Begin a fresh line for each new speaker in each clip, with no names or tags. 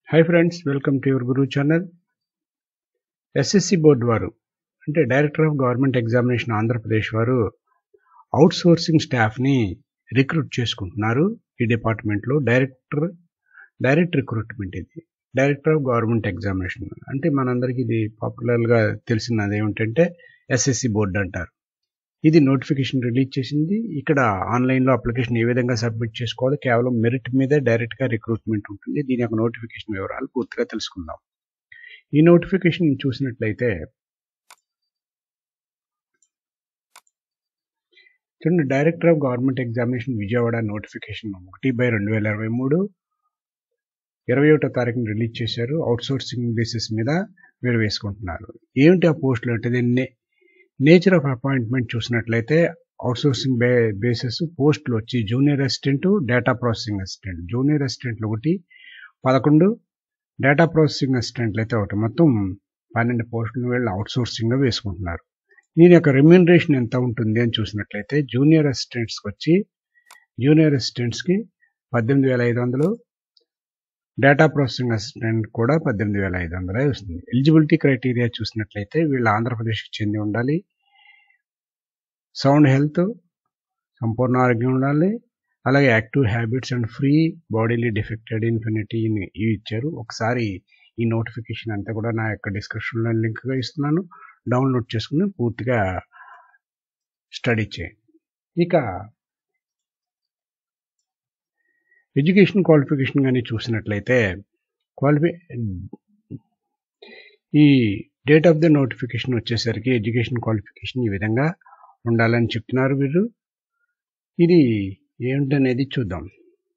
hi friends welcome to your Guru channel SSC board వారు అంటే director of government examination Andhra Pradesh వారు outsourcing స్టాఫ్ని recruit చేసుకుంటున్నారు ఈ డిపార్ట్మెంట్లో డైరెక్టర్ డైరెక్ట్ రిక్రూట్మెంట్ ఇది డైరెక్టర్ ఆఫ్ గవర్నమెంట్ ఎగ్జామినేషన్ అంటే మనందరికీ ఇది పాపులర్గా తెలిసినది ఏమిటంటే ఎస్ఎస్సి బోర్డు అంటారు ఇది నోటిఫికేషన్ రిలీజ్ చేసింది ఇక్కడ ఆన్లైన్లో అప్లికేషన్ ఏ విధంగా సబ్మిట్ చేసుకోవాలి కేవలం మెరిట్ మీదే డైరెక్ట్గా రిక్రూట్మెంట్ ఉంటుంది దీని యొక్క నోటిఫికేషన్ వివరాలు పూర్తిగా తెలుసుకుందాం ఈ నోటిఫికేషన్ చూసినట్లయితే చూడండి director of government examination Vijayawada notification ఒకటి బై రెండు వేల ఇరవై మూడు ఇరవై ఒకటో తారీఖున రిలీజ్ చేశారు అవుట్సోర్సింగ్ బేసిస్ మీద వీరు వేసుకుంటున్నారు ఏమిటి ఆ పోస్టులు అంటే దీన్ని నేచర్ ఆఫ్ అపాయింట్మెంట్ చూసినట్లయితే అవుట్సోర్సింగ్ బే బేసిస్ పోస్టులు వచ్చి junior assistant data processing assistant junior అసిస్టెంట్లు ఒకటి పదకొండు డేటా ప్రాసెసింగ్ అసిస్టెంట్లు అయితే ఒకటి మొత్తం పన్నెండు పోస్టులు వీళ్ళు అవుట్సోర్సింగ్గా వేసుకుంటున్నారు దీని యొక్క రెమ్యూనరేషన్ ఎంత ఉంటుంది అని చూసినట్లయితే జూనియర్ అసిస్టెంట్స్కి వచ్చి జూనియర్ అసిస్టెంట్స్కి పద్దెనిమిది వేల ఐదు వందలు డేటా ప్రాసెసింగ్ అసిస్టెంట్ కూడా పద్దెనిమిది వేల ఐదు వందలే వస్తుంది ఎలిజిబిలిటీ క్రైటీరియా చూసినట్లయితే వీళ్ళు ఆంధ్రప్రదేశ్కి చెంది ఉండాలి సౌండ్ హెల్త్ సంపూర్ణ ఆరోగ్యం ఉండాలి అలాగే active habits and free bodily defected infinity ఇవి ఇచ్చారు ఒకసారి ఈ నోటిఫికేషన్ అంతా కూడా నా యొక్క డిస్క్రిప్షన్లో లింక్గా ఇస్తున్నాను డౌన్లోడ్ చేసుకుని పూర్తిగా స్టడీ చేయండి ఇక ఎడ్యుకేషన్ క్వాలిఫికేషన్ కానీ చూసినట్లయితే క్వాలిఫి ఈ డేట్ ఆఫ్ ద నోటిఫికేషన్ వచ్చేసరికి ఎడ్యుకేషన్ క్వాలిఫికేషన్ ఈ విధంగా ఉండాలని చెప్తున్నారు వీరు ఇది ఏమిటనేది చూద్దాం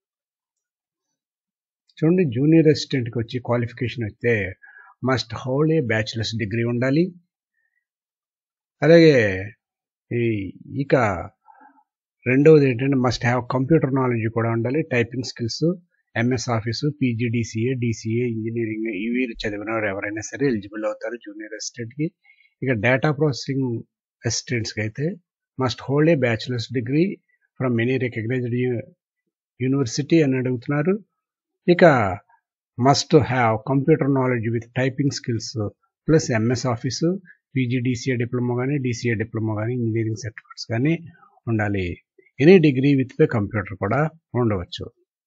చూడండి జూనియర్ అసిస్టెంట్కి వచ్చి క్వాలిఫికేషన్ వస్తే must hold a bachelor's degree ఉండాలి అలాగే ఇక రెండవది ఏంటంటే మస్ట్ హ్యావ్ కంప్యూటర్ నాలెడ్జ్ కూడా ఉండాలి typing skills MS office PGDCA DCA engineering ఇవి చదివిన వారు ఎవరైనా సరే ఎలిజిబుల్ అవుతారు జూనియర్ అసిస్టెంట్కి ఇక డేటా ప్రాసెసింగ్ అసిస్టెంట్స్కి అయితే must hold a bachelor's degree from any recognised university అని అడుగుతున్నారు ఇక must have computer knowledge with typing skills plus MS office PGDCA diploma కానీ డీసీఏ డిప్లొమా కానీ ఇంజనీరింగ్ సర్టిఫికెట్స్ కానీ ఉండాలి any degree with the computer కూడా ఉండవచ్చు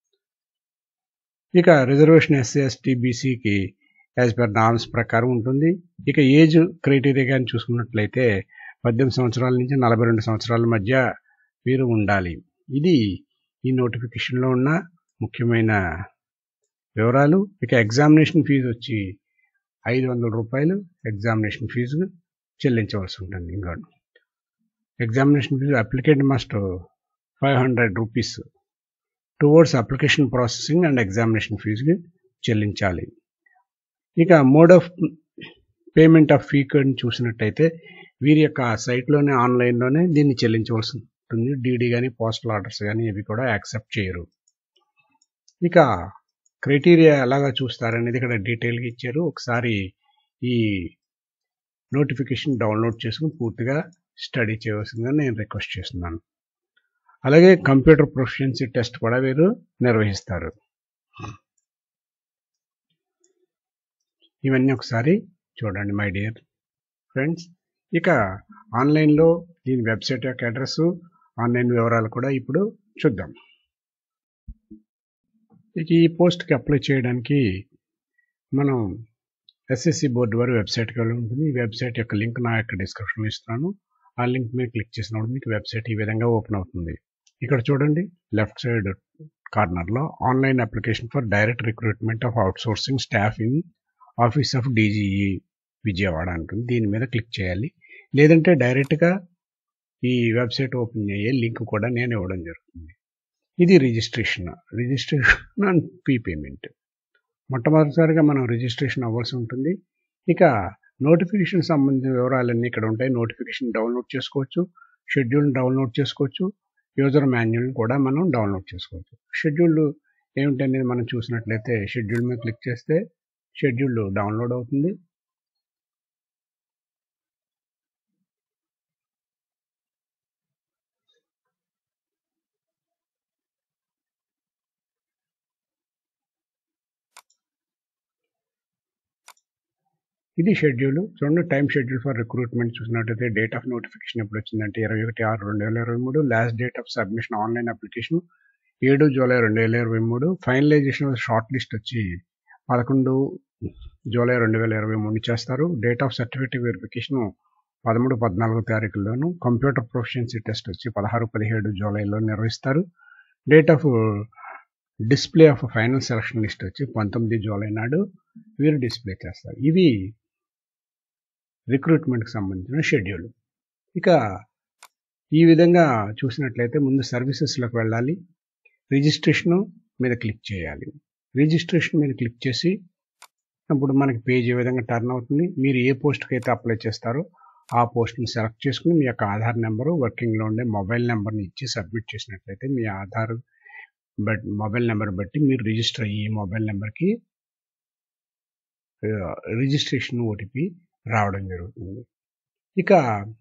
ఇక రిజర్వేషన్ ఎస్సీ ఎస్టీ బీసీకి యాజ్ పర్ నామ్స్ ప్రకారం ఉంటుంది ఇక ఏజ్ క్రైటీరియా కానీ చూసుకున్నట్లయితే పద్దెనిమిది సంవత్సరాల నుంచి నలభై రెండు సంవత్సరాల మధ్య వీరు ఉండాలి ఇది ఈ నోటిఫికేషన్లో ఉన్న ముఖ్యమైన వివరాలు ఇక ఎగ్జామినేషన్ ఫీజు వచ్చి ఐదు వందల రూపాయలు ఎగ్జామినేషన్ ఫీజు చెల్లించవలసి ఉంటుంది ఇంకా examination fee applicant must five hundred rupees towards application processing and examination ఫీజుకి చెల్లించాలి ఇక mode of payment of fee అని చూసినట్టయితే వీరి యొక్క సైట్లోనే ఆన్లైన్లోనే దీన్ని చెల్లించవలసి ఉంటుంది డీడీ కానీ పోస్టల్ ఆర్డర్స్ కానీ ఇవి కూడా యాక్సెప్ట్ చేయరు ఇక క్రైటీరియా ఎలాగా చూస్తారనేది ఇక్కడ డీటెయిల్గా ఇచ్చారు ఒకసారి ఈ నోటిఫికేషన్ డౌన్లోడ్ చేసుకుని పూర్తిగా స్టడీ చేయవలసిందని నేను రిక్వెస్ట్ చేస్తున్నాను అలాగే కంప్యూటర్ ప్రొఫిషియన్సీ టెస్ట్ కూడా వీరు నిర్వహిస్తారు ఇవన్నీ ఒకసారి చూడండి మై డియర్ ఫ్రెండ్స్ ఇక ఆన్లైన్లో దీని వెబ్సైట్ యొక్క అడ్రస్ ఆన్లైన్ వివరాలు కూడా ఇప్పుడు చూద్దాం ఇక ఈ పోస్ట్కి అప్లై చేయడానికి మనం ఎస్ఎస్సి బోర్డు వారి వెబ్సైట్కి వెళ్ళి ఉంటుంది ఈ వెబ్సైట్ యొక్క లింక్ నా యొక్క డిస్క్రిప్షన్లో ఇస్తున్నాను ఆ లింక్ మీద క్లిక్ చేసినప్పుడు మీకు వెబ్సైట్ ఈ విధంగా ఓపెన్ అవుతుంది ఇక్కడ చూడండి లెఫ్ట్ సైడ్ కార్నర్లో online application for direct recruitment of outsourcing staff in office of DGE Vijayawada అంటుంది దీని మీద క్లిక్ చేయాలి లేదంటే డైరెక్ట్గా ఈ వెబ్సైట్ ఓపెన్ అయ్యే లింక్ కూడా నేను ఇవ్వడం జరుగుతుంది ఇది registration registration and fee payment మొట్టమొదటిసారిగా మనం రిజిస్ట్రేషన్ అవ్వాల్సి ఉంటుంది ఇక నోటిఫికేషన్ సంబంధించిన వివరాలన్నీ ఇక్కడ ఉంటాయి నోటిఫికేషన్ డౌన్లోడ్ చేసుకోవచ్చు షెడ్యూల్ డౌన్లోడ్ చేసుకోవచ్చు యూజర్ మాన్యువల్ కూడా మనం డౌన్లోడ్ చేసుకోవచ్చు షెడ్యూల్ ఏమిటనేది మనం చూసినట్లయితే షెడ్యూల్ మీద క్లిక్ చేస్తే షెడ్యూల్ డౌన్లోడ్ అవుతుంది ఇది షెడ్యూల్ చూడండి టైం షెడ్యూల్ ఫర్ రిక్రూట్మెంట్ చూసినట్టయితే డేట్ ఆఫ్ నోటిఫికేషన్ ఎప్పుడు వచ్చిందంటే ఇరవై ఒకటి ఆరు రెండు వేల ఇరవై మూడు last date of submission online application ఏడు జూలై రెండు వేల ఇరవై మూడు ఫైనలైజేషన్ షార్ట్ లిస్ట్ వచ్చి పదకొండు జూలై రెండు వేల ఇరవై మూడు చేస్తారు డేట్ ఆఫ్ సర్టిఫికేట్ వెరిఫికేషన్ పదమూడు పద్నాలుగు తారీఖుల్లోను కంప్యూటర్ ప్రొఫిషియన్సీ టెస్ట్ వచ్చి పదహారు పదిహేడు జూలైలో నిర్వహిస్తారు date of display of final selection list వచ్చి పంతొమ్మిది జూలై నాడు వీరు డిస్ప్లే చేస్తారు ఇవి రిక్రూట్మెంట్కి సంబంధించిన షెడ్యూల్ ఇక ఈ విధంగా చూసినట్లయితే ముందు సర్వీసెస్లోకి వెళ్ళాలి రిజిస్ట్రేషన్ మీద క్లిక్ చేయాలి రిజిస్ట్రేషన్ మీద క్లిక్ చేసి అప్పుడు మనకి పేజ్ ఏ విధంగా టర్న్ అవుతుంది మీరు ఏ పోస్ట్కి అయితే అప్లై చేస్తారో ఆ పోస్ట్ని సెలెక్ట్ చేసుకుని మీ యొక్క ఆధార్ నెంబరు వర్కింగ్లో ఉండే మొబైల్ నెంబర్ని ఇచ్చి సబ్మిట్ చేసినట్లయితే మీ ఆధార్ బట్ మొబైల్ నెంబర్ బట్టి మీరు రిజిస్టర్ అయ్యి మొబైల్ నెంబర్కి రిజిస్ట్రేషన్ ఓటీపీ రావడం జరుగుతుంది ఇక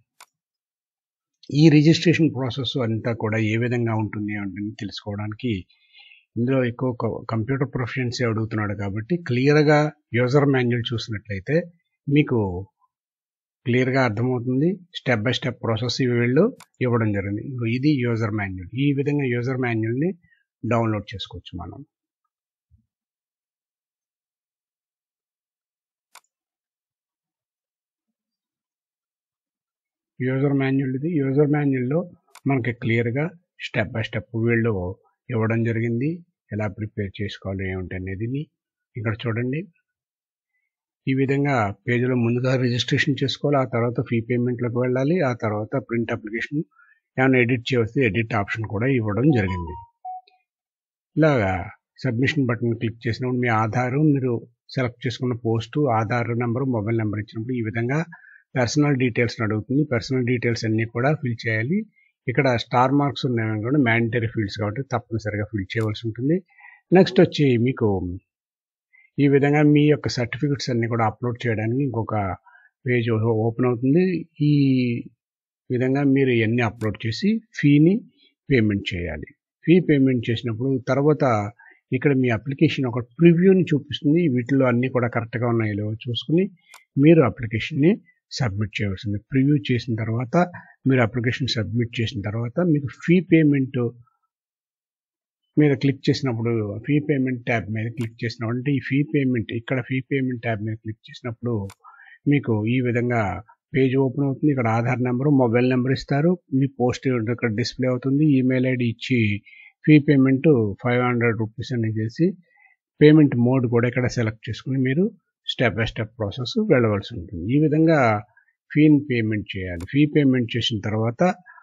ఈ రిజిస్ట్రేషన్ ప్రాసెస్ అంతా కూడా ఏ విధంగా ఉంటుంది అంటే తెలుసుకోవడానికి ఇందులో ఎక్కువ కంప్యూటర్ ప్రొఫిషియన్సీ అడుగుతున్నాడు కాబట్టి క్లియర్గా యూజర్ మాన్యువల్ చూసినట్లయితే మీకు క్లియర్గా అర్థమవుతుంది స్టెప్ బై స్టెప్ ప్రాసెస్ వీళ్ళు ఇవ్వడం జరిగింది ఇది యూజర్ మాన్యువల్ ఈ విధంగా యూజర్ మాన్యువల్ని డౌన్లోడ్ చేసుకోవచ్చు మనం యూజర్ మాన్యువల్ ఇది యూజర్ మాన్యువల్లో మనకి క్లియర్గా స్టెప్ బై స్టెప్ వీళ్ళు ఇవ్వడం జరిగింది ఎలా ప్రిపేర్ చేసుకోవాలి ఏమిటి అనేది ఇక్కడ చూడండి ఈ విధంగా పేజీలో ముందుగా రిజిస్ట్రేషన్ చేసుకోవాలి ఆ తర్వాత ఫీ పేమెంట్లోకి వెళ్ళాలి ఆ తర్వాత ప్రింట్ అప్లికేషన్ ఏమైనా ఎడిట్ చేయవస్తే ఎడిట్ ఆప్షన్ కూడా ఇవ్వడం జరిగింది ఇలాగా సబ్మిషన్ బటన్ క్లిక్ చేసినప్పుడు మీ ఆధారు మీరు సెలెక్ట్ చేసుకున్న post Aadhaar number mobile number ఇచ్చినప్పుడు ఈ విధంగా పర్సనల్ డీటెయిల్స్ అడుగుతుంది పర్సనల్ డీటెయిల్స్ అన్నీ కూడా ఫిల్ చేయాలి ఇక్కడ స్టార్ మార్క్స్ ఉన్నాయి కూడా మ్యాండటరీ ఫీల్డ్స్ కాబట్టి తప్పనిసరిగా ఫిల్ చేయవలసి ఉంటుంది నెక్స్ట్ వచ్చి మీకు ఈ విధంగా మీ యొక్క సర్టిఫికెట్స్ అన్నీ కూడా అప్లోడ్ చేయడానికి ఇంకొక పేజ్ ఓపెన్ అవుతుంది ఈ విధంగా మీరు ఇవన్నీ అప్లోడ్ చేసి ఫీని పేమెంట్ చేయాలి ఫీ పేమెంట్ చేసినప్పుడు తర్వాత ఇక్కడ మీ అప్లికేషన్ ఒక ప్రివ్యూని చూపిస్తుంది వీటిలో అన్నీ కూడా కరెక్ట్గా ఉన్నాయో చూసుకుని మీరు అప్లికేషన్ని సబ్మిట్ చేయవలసింది ప్రివ్యూ చేసిన తర్వాత మీరు అప్లికేషన్ సబ్మిట్ చేసిన తర్వాత మీకు ఫీ పేమెంట్ మీద క్లిక్ చేసినప్పుడు ఫీ పేమెంట్ ట్యాబ్ మీద క్లిక్ చేసినప్పుడు అంటే ఈ ఫీ పేమెంట్ ఇక్కడ ఫీ పేమెంట్ ట్యాబ్ మీద క్లిక్ చేసినప్పుడు మీకు ఈ విధంగా పేజ్ ఓపెన్ అవుతుంది ఇక్కడ ఆధార్ నెంబర్ మొబైల్ నెంబర్ ఇస్తారు మీ పోస్ట్ ఇక్కడ డిస్ప్లే అవుతుంది ఈమెయిల్ ఐడి ఇచ్చి fee payment five hundred rupees అని చేసి పేమెంట్ మోడ్ కూడా ఇక్కడ సెలెక్ట్ చేసుకుని మీరు స్టెప్ బై స్టెప్ ప్రాసెస్ వెళ్ళవలసి ఉంటుంది ఈ విధంగా ఫీని పేమెంట్ చేయాలి ఫీ పేమెంట్ చేసిన తర్వాత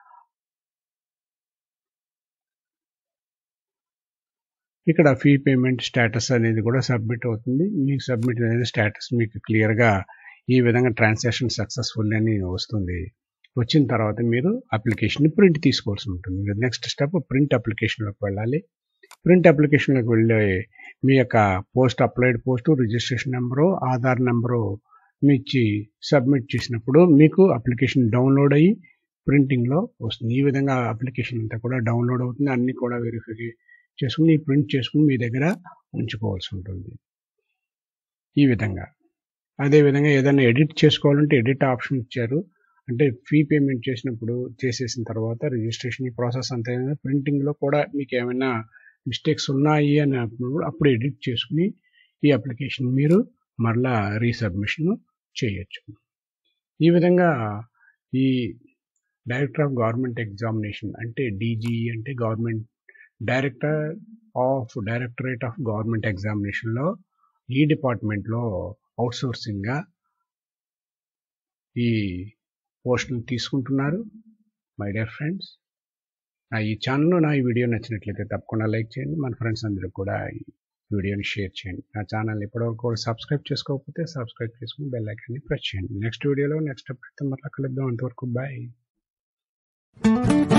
ఇక్కడ ఫీ పేమెంట్ స్టేటస్ అనేది కూడా సబ్మిట్ అవుతుంది మీకు సబ్మిట్ అనేది స్టేటస్ మీకు క్లియర్గా ఈ విధంగా ట్రాన్సాక్షన్ సక్సెస్ఫుల్ అని వస్తుంది వచ్చిన తర్వాత మీరు అప్లికేషన్ ప్రింట్ తీసుకోవాల్సి ఉంటుంది నెక్స్ట్ స్టెప్ ప్రింట్ అప్లికేషన్లోకి వెళ్ళాలి ప్రింట్ అప్లికేషన్లోకి వెళ్ళి మీ యొక్క post applied post registration number Aadhaar number మీ ఇచ్చి సబ్మిట్ చేసినప్పుడు మీకు అప్లికేషన్ డౌన్లోడ్ అయ్యి ప్రింటింగ్లో వస్తుంది ఈ విధంగా అప్లికేషన్ అంతా కూడా డౌన్లోడ్ అవుతుంది అన్నీ కూడా వెరిఫై చేసుకుని ప్రింట్ చేసుకుని మీ దగ్గర ఉంచుకోవాల్సి ఉంటుంది ఈ విధంగా అదేవిధంగా ఏదైనా ఎడిట్ చేసుకోవాలంటే ఎడిట్ ఆప్షన్ ఇచ్చారు అంటే ఫీ పేమెంట్ చేసినప్పుడు చేసేసిన తర్వాత రిజిస్ట్రేషన్ ఈ ప్రాసెస్ అంతా ప్రింటింగ్లో కూడా మీకు ఏమైనా మిస్టేక్స్ ఉన్నాయి అని అప్పుడు అప్పుడు ఎడిట్ చేసుకుని ఈ అప్లికేషన్ మీరు మరలా రీసబ్మిషన్ చేయొచ్చు ఈ విధంగా ఈ డైరెక్టర్ ఆఫ్ గవర్నమెంట్ ఎగ్జామినేషన్ అంటే డీజీ అంటే government director of directorate of government ఎగ్జామినేషన్లో ఈ డిపార్ట్మెంట్లో అవుట్సోర్సింగ్గా ఈ పోస్టులు తీసుకుంటున్నారు మై డియర్ ఫ్రెండ్స్ నా ఈ ఛానల్లో నా ఈ వీడియో నచ్చినట్లయితే తప్పకుండా లైక్ చేయండి మన ఫ్రెండ్స్ అందరూ కూడా ఈ వీడియోని షేర్ చేయండి నా ఛానల్ ఇప్పటివరకు కూడా సబ్స్క్రైబ్ చేసుకోకపోతే సబ్స్క్రైబ్ చేసుకుని బెల్ ఐకాన్ని ప్రెస్ చేయండి నెక్స్ట్ వీడియోలో నెక్స్ట్ అప్డేట్ మళ్ళీ కలుద్దాం అంతవరకు బాయ్